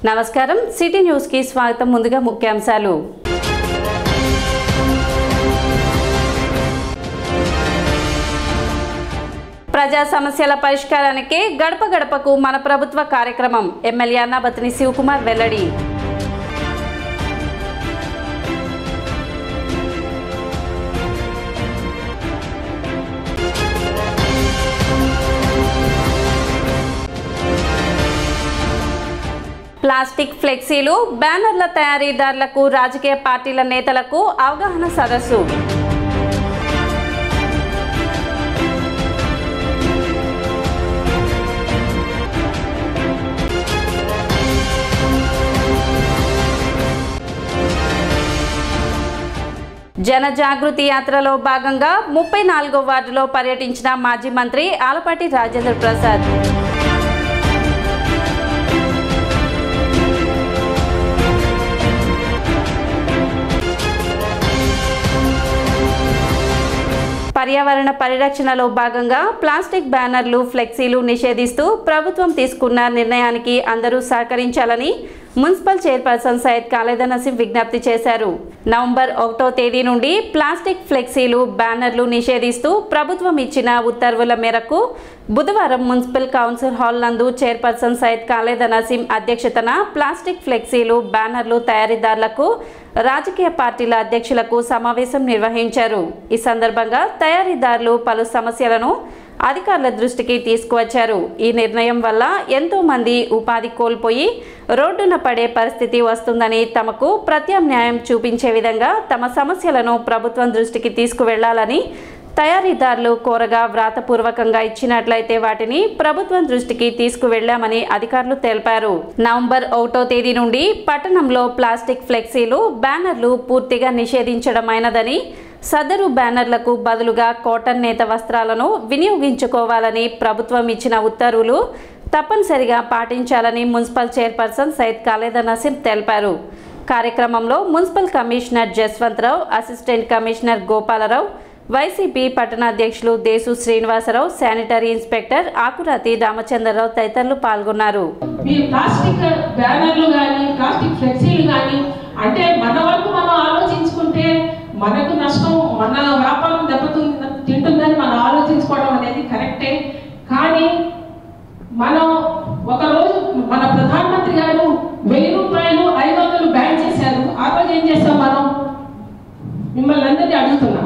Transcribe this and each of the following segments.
నమస్కారం సిటీ న్యూస్కి స్వాగతం ముందుగా ముఖ్యాంశాలు ప్రజా సమస్యల పరిష్కారానికి గడప గడపకు మన ప్రభుత్వ కార్యక్రమం ఎమ్మెల్యే అన్నాబతిని శివకుమార్ వెల్లడి ప్లాస్టిక్ ఫ్లెక్సీలు బ్యానర్ల తయారీదారులకు రాజకీయ పార్టీల నేతలకు అవగాహన సదస్సు జన జాగృతి యాత్రలో భాగంగా ముప్పై నాలుగో వార్డులో పర్యటించిన మాజీ మంత్రి ఆలపాటి రాజేంద్ర ప్రసాద్ పర్యావరణ పరిరక్షణలో భాగంగా ప్లాస్టిక్ బ్యానర్లు ఫ్లెక్సీలు నిషేధిస్తూ ప్రభుత్వం తీసుకున్న నిర్ణయానికి అందరూ సహకరించాలని మున్సిపల్ చైర్పర్సన్ సయ్యద్ ఖాళీద నసీం విజ్ఞప్తి చేశారు నవంబర్ ఒకటో తేదీ నుండి ప్లాస్టిక్ ఫ్లెక్సీలు బ్యానర్లు నిషేధిస్తూ ప్రభుత్వం ఇచ్చిన ఉత్తర్వుల మేరకు బుధవారం మున్సిపల్ కౌన్సిల్ హాల్ నందు చైర్పర్సన్ సయ్యద్ ఖాళీద నసీం అధ్యక్షతన ప్లాస్టిక్ ఫ్లెక్సీలు బ్యానర్లు తయారీదారులకు రాజకీయ పార్టీల అధ్యక్షులకు సమావేశం నిర్వహించారు ఈ సందర్భంగా తయారీదారులు పలు సమస్యలను అధికారుల దృష్టికి తీసుకువచ్చారు ఈ నిర్ణయం వల్ల ఎంతో మంది ఉపాధి కోల్పోయి రోడ్డున పడే పరిస్థితి వస్తుందని తమకు ప్రత్యామ్నాయం చూపించే విధంగా తమ సమస్యలను ప్రభుత్వం దృష్టికి తీసుకువెళ్లాలని తయారీదారులు కోరగా వ్రాతపూర్వకంగా ఇచ్చినట్లయితే వాటిని ప్రభుత్వం దృష్టికి తీసుకువెళ్లామని అధికారులు తెలిపారు నవంబర్ ఒకటో తేదీ నుండి పట్టణంలో ప్లాస్టిక్ ఫ్లెక్సీలు బ్యానర్లు పూర్తిగా నిషేధించడమైనదని సదరు బ్యానర్లకు బదులుగా కాటన్ నేత వస్త్రాలను వినియోగించుకోవాలని ప్రభుత్వం ఇచ్చిన ఉత్తర్వులు తప్పనిసరిగా పాటించాలని మున్సిపల్ చైర్పర్సన్ సయ్యద్ ఖాళీద నసీం తెలిపారు కార్యక్రమంలో municipal commissioner Jaswantharao assistant commissioner Gopalarao YCP పట్టణాధ్యక్షులు దేశు శ్రీనివాసరావు శానిటరీ ఇన్స్పెక్టర్ ఆకురాతి రామచంద్రరావు తదితరులు పాల్గొన్నారు మీ ప్లాస్టిక్ బ్యానర్లు కానీ ప్లాస్టిక్ ఫ్లెక్సీలు కానీ అంటే మన వరకు మనం ఆలోచించుకుంటే మనకు నష్టం మన వ్యాపారం దెబ్బతుంది తింటుందని మనం ఆలోచించుకోవడం అనేది కరెక్టే కానీ మనం ఒకరోజు మన ప్రధానమంత్రి గారు వెయ్యి రూపాయలు ఐదు వందలు బ్యాన్ చేశారు ఆ రోజు ఏం చేస్తాం మనం మిమ్మల్ని అందరినీ అడుగుతున్నా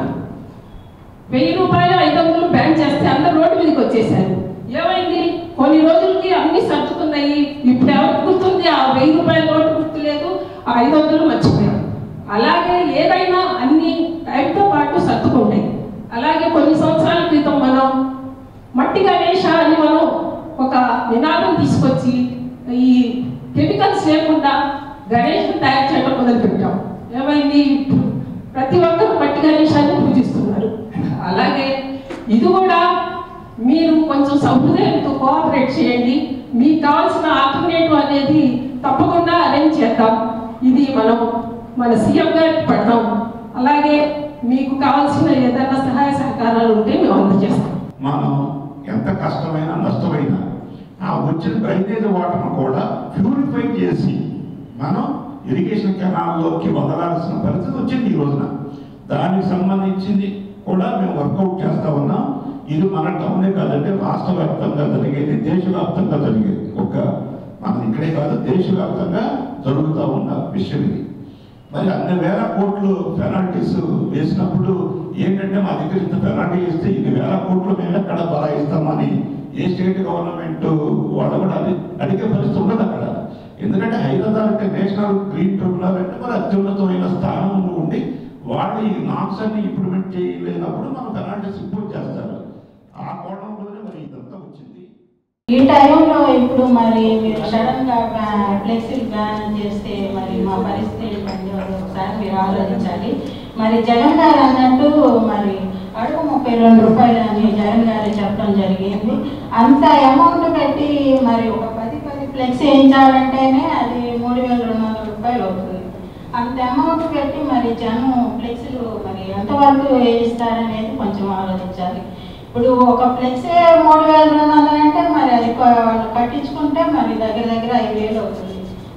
వెయ్యి రూపాయలు ఐదు వందలు బ్యాన్ చేస్తే అందరు రోడ్డు మీదకి వచ్చేసారు ఏమైంది కొన్ని రోజులకి అన్ని సర్దుకున్నాయి ఇప్పుడు ఎవరికి గుర్తుంది ఆ వెయ్యి రూపాయల నోటు గుర్తులేదు ఆ ఐదు వందలు మర్చిపోయారు అలాగే ఏదైనా అన్ని టైంతో పాటు సర్దుకుంటాయి అలాగే కొన్ని సంవత్సరాల క్రితం మనం మట్టి గణేష అని మనం ఒక నినాదం తీసుకొచ్చి ఈ కెమికల్స్ లేకుండా గణేష్ తయారు చేయడం మొదలు పెట్టాం ఏమైంది ఇప్పుడు ప్రతి ఒక్కరు మట్టి గణేశాన్ని పూజిస్తున్నారు అలాగే ఇది కూడా మీరు కొంచెం సహృదయంతో కోఆపరేట్ చేయండి మీకు కావాల్సిన ఆల్టర్నేటివ్ అనేది తప్పకుండా అరేంజ్ చేద్దాం ఇది మనం మన సీఎం గారికి పెడదాం అలాగే మీకు కావాల్సిన ఏదైనా సహాయ సహకారాలు ఉంటే మేము అందజేస్తాం మనం ఎంత కష్టమైనా నష్టమైనా ఆ వచ్చిన డ్రైనేజ్ వాటర్ను కూడా ప్యూరిఫై చేసి మనం ఇరిగేషన్ కెనాల్లోకి వదలాల్సిన పరిస్థితి వచ్చింది ఈ రోజున దానికి సంబంధించింది కూడా మేము వర్కౌట్ చేస్తా ఉన్నాం ఇది మన టౌనే కాదంటే రాష్ట్ర వ్యాప్తంగా జరిగేది దేశవ్యాప్తంగా జరిగేది ఒక మనం ఇక్కడే కాదు దేశవ్యాప్తంగా జరుగుతూ ఉన్న విషయం ఇది మరి అన్ని వేల కోట్లు పెనాల్టీస్ వేసినప్పుడు ఏంటంటే మా దగ్గర ఇంత పెనాల్టీ ఇస్తే ఇన్ని వేల కోట్లు మేము ఎక్కడ బలాయిస్తామని ఏ స్టేట్ గవర్నమెంట్ వాళ్ళు కూడా అది అడిగే పరిస్థితి ఉండదు అక్కడ ఎందుకంటే హైదరాబాద్ అంటే నేషనల్ గ్రీన్ ట్రిబ్యునల్ అంటే మరి అత్యున్నతమైన స్థానంలో ఉండి వాళ్ళు ఈ నామ్స్ అన్ని ఇంప్లిమెంట్ చేయలేనప్పుడు మన పెనాల్టీస్ ఇంపోజ్ చేస్తారు ఆ కోణంలోనే మరి ఇదంతా వచ్చింది ఈ టైంలో ఇప్పుడు మరి మీరు సడన్ గా ఫ్లెక్సీ బ్యాన్ చేస్తే మరి మా పరిస్థితి ఏంటంటే ఒకసారి మీరు ఆలోచించాలి మరి జగన్ గారు అన్నట్టు మరి అడుగు ముప్పై రెండు రూపాయలు అని జగన్ గారు చెప్పడం జరిగింది అంత అమౌంట్ పెట్టి మరి ఒక పది పది ఫ్లెక్స్ వేయించాలంటేనే అది మూడు వేల రెండు వందల రూపాయలు అవుతుంది అంత అమౌంట్ పెట్టి మరి జనం ఫ్లెక్సీలు మరి ఎంతవరకు వేయిస్తారనేది కొంచెం ఆలోచించాలి ఇప్పుడు ఒక ఫ్లెక్స్ మూడు వేల రెండు వందలు అంటే మరి అది కొ- వాళ్ళు కట్టించుకుంటే మరి దగ్గర దగ్గర ఐదు వేలు అవుతుంది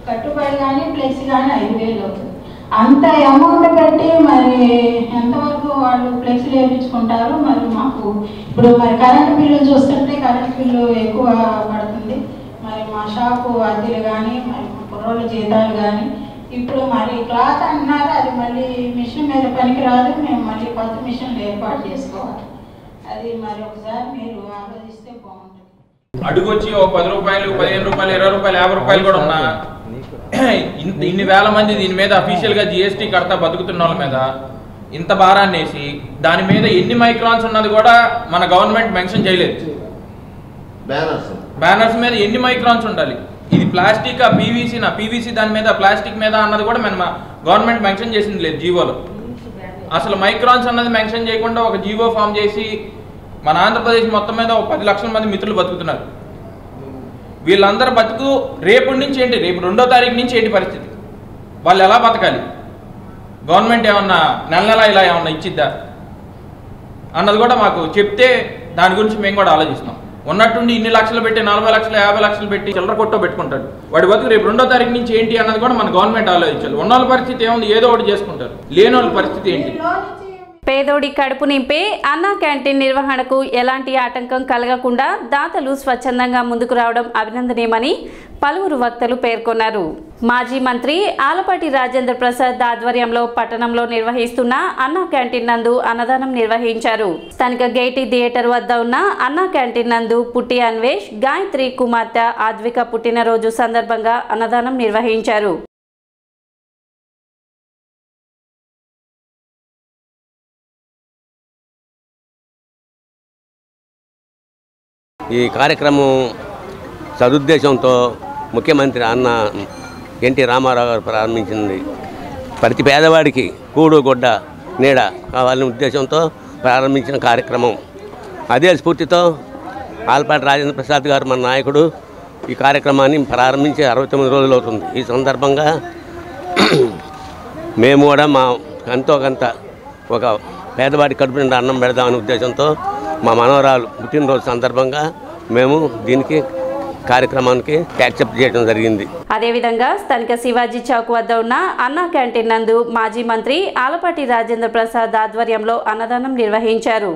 కట్టుబడి కానీ ఫ్లెక్సీ కానీ ఐదు వేలు అవుతుంది అంత అమౌంట్ పెట్టి మరి ఎంతవరకు వాళ్ళు ఫ్లెక్సీలు వేయించుకుంటారు మరి మాకు ఇప్పుడు మరి కరెంటు బిల్లు చూస్తుంటే కరెంటు బిల్లు ఎక్కువ పడుతుంది మరి మా షాపు అద్దెలు కానీ మరి మా కుర్రోళ్ళ జీతాలు కానీ ఇప్పుడు మరి క్లాత్ అంటున్నారు అది మళ్ళీ మిషన్ మీద పనికి రాదు మేము మళ్ళీ కొత్త మిషన్లు ఏర్పాటు చేసుకోవాలి అది మరి ఒకసారి మీరు ఆలోచిస్తే బాగుంటుంది అడుగొచ్చి ఒక పది రూపాయలు పదిహేను రూపాయలు ఇరవై రూపాయలు యాభై రూపాయలు కూడా ఉన్నా ఇంత ఇన్ని వేల మంది దీని మీద అఫీషియల్ గా జిఎస్టీ కడతా బతుకుతున్న వాళ్ళ మీద ఇంత భారాన్ని వేసి దాని మీద ఎన్ని మైక్రాన్స్ ఉన్నది కూడా మన గవర్నమెంట్ మెన్షన్ చేయలేదు బ్యానర్స్ బ్యానర్స్ మీద ఎన్ని మైక్రాన్స్ ఉండాలి ఇది ప్లాస్టిక్ పీవీసీ నా పీవీసీ దాని మీద ప్లాస్టిక్ మీద అన్నది కూడా మన గవర్నమెంట్ మెన్షన్ చేసింది లేదు జీవోలో అసలు మైక్రాన్స్ అన్నది మెన్షన్ చేయకుండా ఒక జీవో ఫామ్ చేసి మన ఆంధ్రప్రదేశ్ మొత్తం మీద ఒక పది లక్షల మంది మిత్రులు బతుకుతున్నారు వీళ్ళందరూ బతుకు రేపు నుంచి ఏంటి రేపు రెండో తారీఖు నుంచి ఏంటి పరిస్థితి వాళ్ళు ఎలా బతకాలి గవర్నమెంట్ ఏమన్నా నెల నెల ఇలా ఏమన్నా ఇచ్చిద్దా అన్నది కూడా మాకు చెప్తే దాని గురించి మేము కూడా ఆలోచిస్తాం ఉన్నట్టుండి ఇన్ని లక్షలు పెట్టి నలభై లక్షలు యాభై లక్షలు పెట్టి చిల్లర కొట్టో పెట్టుకుంటాడు వాడి బతుకు రేపు రెండో తారీఖు నుంచి ఏంటి అన్నది కూడా మన గవర్నమెంట్ ఆలోచించాలి ఉన్న వాళ్ళ పరిస్థితి ఏముంది ఏదో ఒకటి చేసుకుంటారు లేని వాళ్ళ పరిస్థితి ఏంటి పేదోడి కడుపు నింపే అన్నా క్యాంటీన్ నిర్వహణకు ఎలాంటి ఆటంకం కలగకుండా దాతలు స్వచ్ఛందంగా ముందుకు రావడం అభినందనీయమని పలువురు వక్తలు పేర్కొన్నారు మాజీ మంత్రి ఆలపాటి రాజేంద్ర ప్రసాద్ ఆధ్వర్యంలో పట్టణంలో నిర్వహిస్తున్న అన్నా క్యాంటీన్ నందు అన్నదానం నిర్వహించారు స్థానిక గేటి థియేటర్ వద్ద ఉన్న అన్నా క్యాంటీన్ నందు పుట్టి అన్వేష్ గాయత్రి కుమార్తె ఆద్విక పుట్టినరోజు సందర్భంగా అన్నదానం నిర్వహించారు ఈ కార్యక్రమం సదుద్దేశంతో ముఖ్యమంత్రి అన్న ఎన్టీ రామారావు గారు ప్రారంభించింది ప్రతి పేదవాడికి కూడు గుడ్డ నీడ కావాలనే ఉద్దేశంతో ప్రారంభించిన కార్యక్రమం అదే స్ఫూర్తితో ఆల్పాటి రాజేంద్ర ప్రసాద్ గారు మన నాయకుడు ఈ కార్యక్రమాన్ని ప్రారంభించి అరవై తొమ్మిది రోజులు అవుతుంది ఈ సందర్భంగా మేము కూడా మా ఎంతో కొంత ఒక పేదవాడి కడుపు నిండా అన్నం పెడదామనే ఉద్దేశంతో మా మనవరాలు పుట్టినరోజు సందర్భంగా మేము దీనికి కార్యక్రమానికి యాక్సెప్ట్ చేయడం జరిగింది అదేవిధంగా స్థానిక శివాజీ చౌక్ వద్ద ఉన్న అన్నా క్యాంటీన్ నందు మాజీ మంత్రి ఆలపాటి రాజేంద్ర ప్రసాద్ ఆధ్వర్యంలో అన్నదానం నిర్వహించారు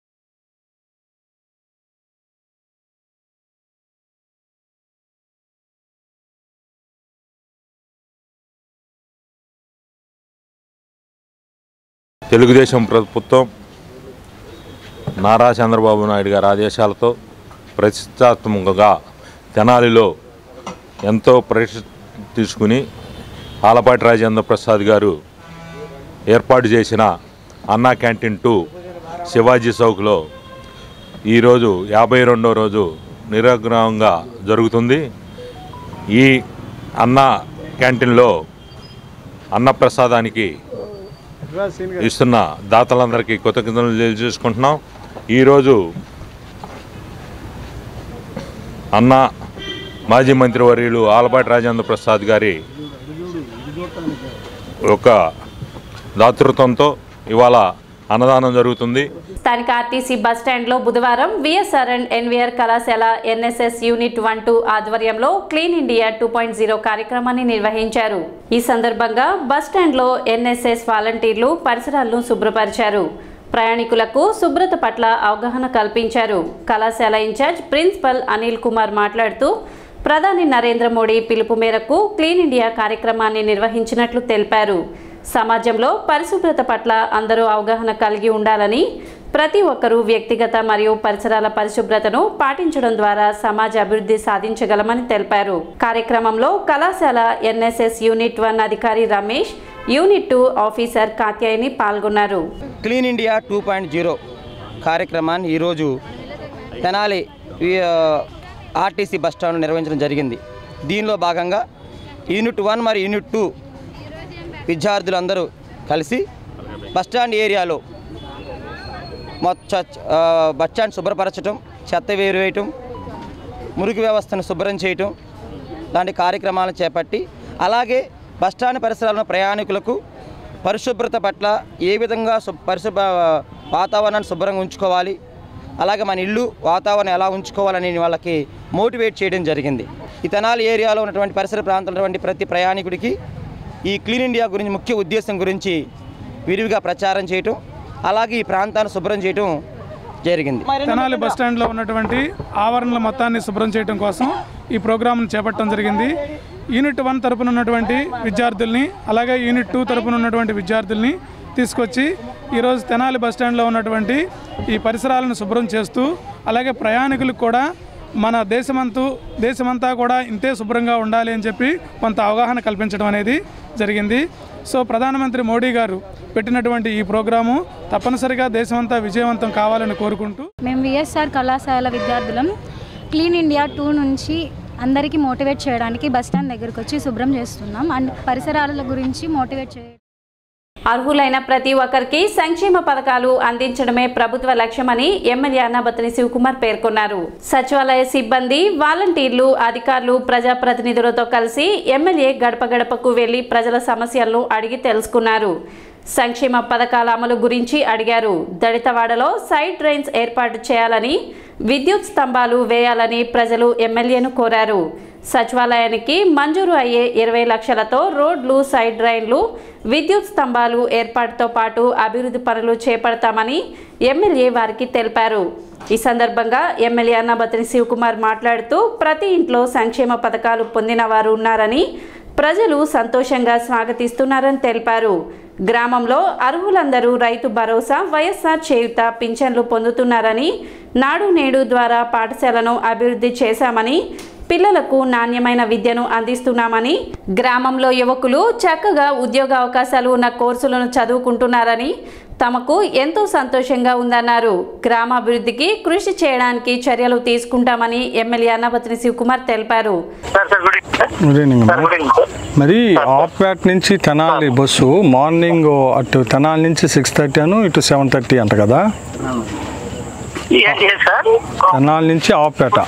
తెలుగుదేశం ప్రభుత్వం నారా చంద్రబాబు నాయుడు గారి ఆదేశాలతో ప్రతిష్టాత్మకంగా తెనాలిలో ఎంతో ప్రతిష్ట తీసుకుని ఆలపాటి రాజేంద్ర ప్రసాద్ గారు ఏర్పాటు చేసిన అన్నా క్యాంటీన్ టూ శివాజీ చౌక్లో ఈరోజు యాభై రెండో రోజు నిరగ్రహంగా జరుగుతుంది ఈ అన్న క్యాంటీన్లో అన్నప్రసాదానికి ఇస్తున్న దాతలందరికీ కృతజ్ఞతలు తెలియజేసుకుంటున్నాం ఈరోజు అన్న మాజీ మంత్రివర్యులు ఆలపాటి రాజేంద్ర ప్రసాద్ గారి ఒక దాతృత్వంతో ఇవాళ అన్నదానం జరుగుతుంది స్థానిక ఆర్టీసీ బస్ స్టాండ్లో బుధవారం విఎస్ఆర్ అండ్ ఎన్వీఆర్ కళాశాల ఎన్ఎస్ఎస్ యూనిట్ వన్ టూ ఆధ్వర్యంలో clean India two point zero కార్యక్రమాన్ని నిర్వహించారు ఈ సందర్భంగా బస్ స్టాండ్లో ఎన్ఎస్ఎస్ వాలంటీర్లు పరిసరాలను శుభ్రపరిచారు ప్రయాణికులకు శుభ్రత పట్ల అవగాహన కల్పించారు కళాశాల ఇన్ఛార్జ్ ప్రిన్సిపల్ అనిల్ కుమార్ మాట్లాడుతూ ప్రధాని నరేంద్ర మోడీ పిలుపు మేరకు క్లీన్ ఇండియా కార్యక్రమాన్ని నిర్వహించినట్లు తెలిపారు సమాజంలో పరిశుభ్రత పట్ల అందరూ అవగాహన కలిగి ఉండాలని ప్రతి ఒక్కరూ వ్యక్తిగత మరియు పరిసరాల పరిశుభ్రతను పాటించడం ద్వారా సమాజ అభివృద్ధి సాధించగలమని తెలిపారు కార్యక్రమంలో కళాశాల ఎన్ఎస్ఎస్ యూనిట్ వన్ అధికారి Ramesh unit two officer Katyayani పాల్గొన్నారు clean India two point zero కార్యక్రమాన్ని ఈరోజు తెనాలి ఈ, ఆ, ఆర్టీసీ బస్ స్టాండ్ నిర్వహించడం జరిగింది దీనిలో భాగంగా యూనిట్ వన్ మరియు యూనిట్ టూ విద్యార్థులందరూ కలిసి బస్ స్టాండ్ ఏరియాలో మొత్త ఆ, బస్ స్టాండ్ శుభ్రపరచడం చెత్త వేరువేయటం మురికి వ్యవస్థను శుభ్రం చేయటం లాంటి కార్యక్రమాలను చేపట్టి అలాగే బస్ స్టాండ్ పరిసరాలను ప్రయాణికులకు పరిశుభ్రత పట్ల ఏ విధంగా శు- పరిశుభ్ర వాతావరణాన్ని శుభ్రంగా ఉంచుకోవాలి అలాగే మన ఇల్లు వాతావరణం ఎలా ఉంచుకోవాలని వాళ్ళకి మోటివేట్ చేయడం జరిగింది ఈ తెనాలి ఏరియాలో ఉన్నటువంటి పరిసర ప్రాంతంలో ఉన్నటువంటి ప్రతి ప్రయాణికుడికి ఈ క్లీన్ ఇండియా గురించి ముఖ్య ఉద్దేశం గురించి విరివిగా ప్రచారం చేయటం అలాగే ఈ ప్రాంతాన్ని శుభ్రం చేయటం జరిగింది తెనాలి బస్ స్టాండ్లో ఉన్నటువంటి ఆవరణల మొత్తాన్ని శుభ్రం చేయడం కోసం ఈ ప్రోగ్రాంను చేపట్టడం జరిగింది యూనిట్ వన్ తరపున ఉన్నటువంటి విద్యార్థుల్ని అలాగే యూనిట్ టూ తరపున ఉన్నటువంటి విద్యార్థుల్ని తీసుకొచ్చి ఈరోజు తెనాలి బస్ స్టాండ్లో ఉన్నటువంటి ఈ పరిసరాలను శుభ్రం చేస్తూ అలాగే ప్రయాణికులకు కూడా మన దేశమంతు దేశమంతా కూడా ఇంతే శుభ్రంగా ఉండాలి అని చెప్పి కొంత అవగాహన కల్పించడం అనేది జరిగింది సో ప్రధానమంత్రి మోడీ గారు పెట్టినటువంటి ఈ ప్రోగ్రాము తప్పనిసరిగా దేశమంతా విజయవంతం కావాలని కోరుకుంటూ మేము విఎస్ఆర్ కళాశాల విద్యార్థులం క్లీన్ ఇండియా టూ నుంచి అందరికీ మోటివేట్ చేయడానికి బస్ స్టాండ్ దగ్గరకు వచ్చి శుభ్రం చేస్తున్నాం అండ్ పరిసరాల గురించి మోటివేట్ చే అర్హులైన ప్రతి ఒక్కరికి సంక్షేమ పథకాలు అందించడమే ప్రభుత్వ లక్ష్యమని ఎమ్మెల్యే అన్నాబత్తిని శివకుమార్ పేర్కొన్నారు సచివాలయ సిబ్బంది వాలంటీర్లు అధికారులు ప్రజాప్రతినిధులతో కలిసి ఎమ్మెల్యే గడప గడపకు వెళ్లి ప్రజల సమస్యలను అడిగి తెలుసుకున్నారు సంక్షేమ పథకాల అమలు గురించి అడిగారు దళితవాడలో సైడ్ డ్రైన్స్ ఏర్పాటు చేయాలని విద్యుత్ స్తంభాలు వేయాలని ప్రజలు ఎమ్మెల్యేను కోరారు సచివాలయానికి మంజూరు అయ్యే ఇరవై లక్షలతో రోడ్లు సైడ్ డ్రైన్లు విద్యుత్ స్తంభాలు ఏర్పాటుతో పాటు అభివృద్ధి పనులు చేపడతామని ఎమ్మెల్యే వారికి తెలిపారు ఈ సందర్భంగా ఎమ్మెల్యే అన్నబతిని శివకుమార్ మాట్లాడుతూ ప్రతి ఇంట్లో సంక్షేమ పథకాలు పొందిన వారు ఉన్నారని ప్రజలు సంతోషంగా స్వాగతిస్తున్నారని తెలిపారు గ్రామంలో అర్హులందరూ రైతు భరోసా వైఎస్ఆర్ చేయుత పింఛన్లు పొందుతున్నారని నాడు నేడు ద్వారా పాఠశాలను అభివృద్ధి చేశామని పిల్లలకు నాణ్యమైన విద్యను అందిస్తున్నామని గ్రామంలో యువకులు చక్కగా ఉద్యోగ అవకాశాలు ఉన్న కోర్సులను చదువుకుంటున్నారని తమకు ఎంతో సంతోషంగా ఉందన్నారు గ్రామాభివృద్ధికి కృషి చేయడానికి చర్యలు తీసుకుంటామని ఎమ్మెల్యే అన్నపతిని శివకుమార్ తెలిపారు గుడ్ ఈవినింగ్ మరి ఆప్యాట్ నుంచి తెనాలి బస్సు మార్నింగ్ అటు తెనాలి నుంచి సిక్స్ థర్టీ అను ఇటు సెవెన్ థర్టీ అంట కదా తెనాలి నుంచి ఆపేట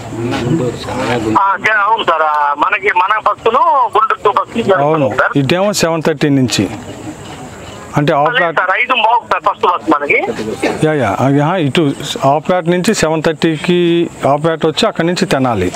అవును సార్ మనకి మన బస్సును గుంటూరు బస్సు అవును ఇటేమో సెవెన్ థర్టీ నుంచి అంటే ఆప్యాట్ సార్ ఐదు బాగు సార్ ఫస్ట్ బస్ మనకి యా యా యా, ఇటు ఆప్యాట్ నుంచి సెవెన్ థర్టీకి ఆప్యాట్ వచ్చి అక్కడి నుంచి తెనాలి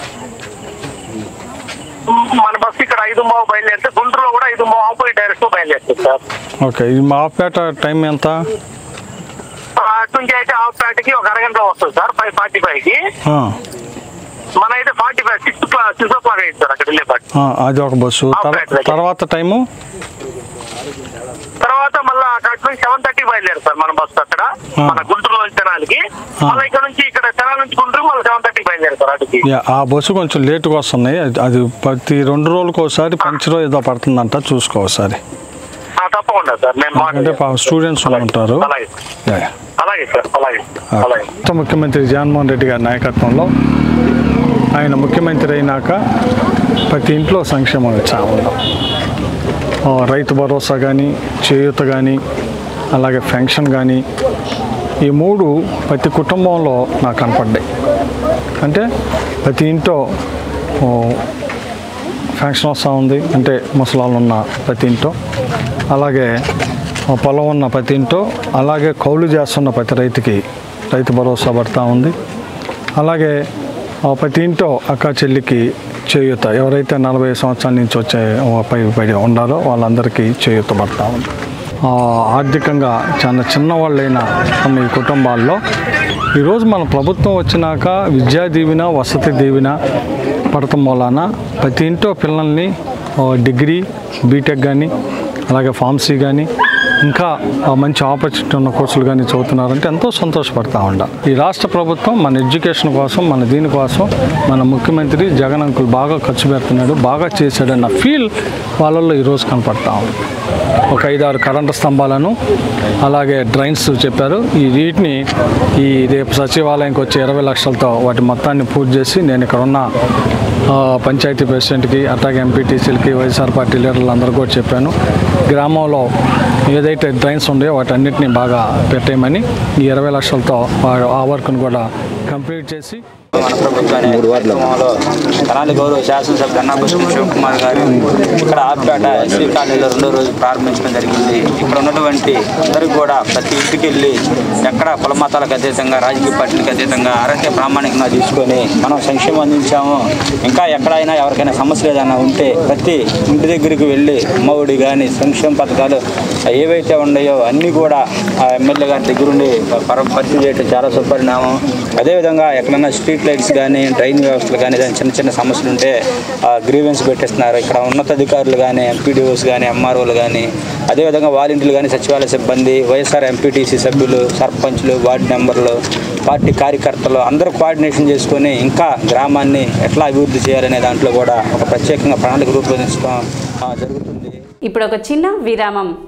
మన బస్సు ఇక్కడ ఐదు బాగు బయలుదేరితే గుంటూరులో కూడా ఐదు బాగు ఆపోజిట్ డైరెక్ట్ బయలుదేరుతుంది సార్ ఓకే ఇది మా ఆప్యాట టైం ఎంత ఆ, అటు నుంచి అయితే హాఫ్ ప్యాట్కి ఒక అరగంటలో వస్తుంది సార్ ఫైవ్ ఫార్టీ ఫైవ్ కి ఆ, మన అయితే forty five six clock six o'clock అయింది సార్ అక్కడ వెళ్ళేపాటి ఆ, అది ఒక బస్సు తర్వా- తర్వాత టైము తర్వాత మళ్ళీ అక్కడ నుంచి సెవెన్ థర్టీ బయలుదేరు సార్ మన బస్సు అక్కడ ఆ. మన గుంటూరు నుంచి తెనాలికి మళ్ళీ ఇక్కడ నుంచి ఇక్కడ తెనాలి నుంచి గుంటూరు మళ్ళీ సెవెన్ థర్టీ బయలుదేరు సార్ అటుకి యా, ఆ బస్సు కొంచెం లేటుగా వస్తున్నాయి అది- అది ప్రతి రెండు రోజులకు ఒకసారి పంచర్ ఏదో పడుతుందంట చూసుకో ఒకసారి ఆ, తప్పకుండా సార్ నేను అంటే మాట్లాడతాను స్టూడెంట్స్ ఉంటారు అలాగే యా, యా. అలాగే సార్ అలాగే అలాగే రాష్ట్ర ముఖ్యమంత్రి జగన్మోహన్ రెడ్డి గారి నాయకత్వంలో ఆయన ముఖ్యమంత్రి అయినాక ప్రతి ఇంట్లో సంక్షేమం ఇచ్చా ఉన్నాం ఆ, రైతు భరోసా కానీ చేయూత కానీ అలాగే పెన్షన్ కానీ ఈ మూడు ప్రతి కుటుంబంలో నాకు కనపడ్డాయి అంటే ప్రతి ఇంట్లో ఓ, ఫంక్షన్ వస్తూ ఉంది అంటే ముసలాళ్ళు ఉన్న ప్రతి ఇంట్లో అలాగే ఆ పొలం ఉన్న ప్రతి ఇంట్లో అలాగే కౌలు చేస్తున్న ప్రతి రైతుకి రైతు భరోసా పడతా ఉంది అలాగే ఆ ప్రతి ఇంట్లో అక్క చెల్లికి చేయూత ఎవరైతే నలభై సంవత్సరాల నుంచి వచ్చే పై పడి ఉన్నారో వాళ్ళందరికీ చేయూత పడతా ఉంది ఆ, ఆర్థికంగా చాలా చిన్నవాళ్ళైన కొన్ని కుటుంబాల్లో ఈరోజు మన ప్రభుత్వం వచ్చినాక విద్యా దీవెన వసతి దీవెన పడటం వలన ప్రతి ఇంట్లో పిల్లల్ని ఆ, డిగ్రీ బీటెక్ కానీ అలాగే ఫార్మసీ కానీ ఇంకా ఆ, మంచి ఆపర్చునిటీ ఉన్న కోర్సులు కానీ చదువుతున్నారంటే ఎంతో సంతోషపడతా ఉండ ఈ రాష్ట్ర ప్రభుత్వం మన ఎడ్యుకేషన్ కోసం మన దీనికోసం మన ముఖ్యమంత్రి జగన్ అంకుల్ బాగా ఖర్చు పెడుతున్నాడు బాగా చేశాడన్న ఫీల్ వాళ్ళల్లో ఈరోజు కనపడతా ఉంది ఒక ఐదారు కరెంటు స్తంభాలను అలాగే డ్రైన్స్ చెప్పారు ఈ వీటిని ఈ రేపు సచివాలయంకి వచ్చే ఇరవై లక్షలతో వాటి మొత్తాన్ని పూర్తి చేసి నేను ఇక్కడ ఉన్న ఆ, పంచాయతీ ప్రెసిడెంట్కి అట్లాగే ఎంపీటీసీలకి వైఎస్ఆర్ పార్టీ లీడర్లు అందరూ కూడా చెప్పాను గ్రామంలో ఏదైతే డ్రైన్స్ ఉన్నాయో వాటన్నిటిని బాగా పెట్టేయమని ఈ ఇరవై లక్షలతో వా- ఆ వర్క్ను కూడా కంప్లీట్ చేసి మన ప్రభుత్వాన్ని కార్యక్రమంలో తెనాలి గౌరవ శాసనసభ గన్నాభూషణ శివకుమార్ గారు ఇక్కడ ఆపేట ఎస్సీ కాలనీలో రెండో రోజు ప్రారంభించడం జరిగింది ఇక్కడ ఉన్నటువంటి అందరూ కూడా ప్రతి ఇంటికి వెళ్ళి ఎక్కడ కుల మతాలకు అతీతంగా రాజకీయ పార్టీలకు అతీతంగా ఆరోగ్య ప్రామాణికంగా తీసుకొని మనం సంక్షేమం అందించాము ఇంకా ఎక్కడైనా ఎవరికైనా సమస్యలు ఏదైనా ఉంటే ప్రతి ఇంటి దగ్గరికి వెళ్ళి అమ్మఒడి కానీ సంక్షేమ పథకాలు ఏవైతే ఉన్నాయో అన్నీ కూడా ఆ ఎమ్మెల్యే గారి దగ్గరుండి పర- పరిచయం చేయడం చాలా సుపరిణామం అదేవిధంగా ఎక్కడైనా స్ట్రీట్ లైట్స్ కానీ డ్రైన్ వ్యవస్థలు కానీ ఏదైనా చిన్న చిన్న సమస్యలు ఉంటే గ్రీవెన్స్ పెట్టేస్తున్నారు ఇక్కడ ఉన్నతాధికారులు కానీ ఎంపీడీఓస్ కానీ ఎంఆర్ఓలు కానీ అదేవిధంగా వాలంటీర్లు కానీ సచివాలయ సిబ్బంది వైఎస్ఆర్ ఎంపీటీసీ సభ్యులు సర్పంచ్లు వార్డు మెంబర్లు పార్టీ కార్యకర్తలు అందరూ కోఆర్డినేషన్ చేసుకొని ఇంకా గ్రామాన్ని ఎట్లా అభివృద్ధి చేయాలనే దాంట్లో కూడా ఒక ప్రత్యేకంగా ప్రణాళిక రూపొందించడం ఆ, జరుగుతుంది ఇప్పుడు ఒక చిన్న విరామం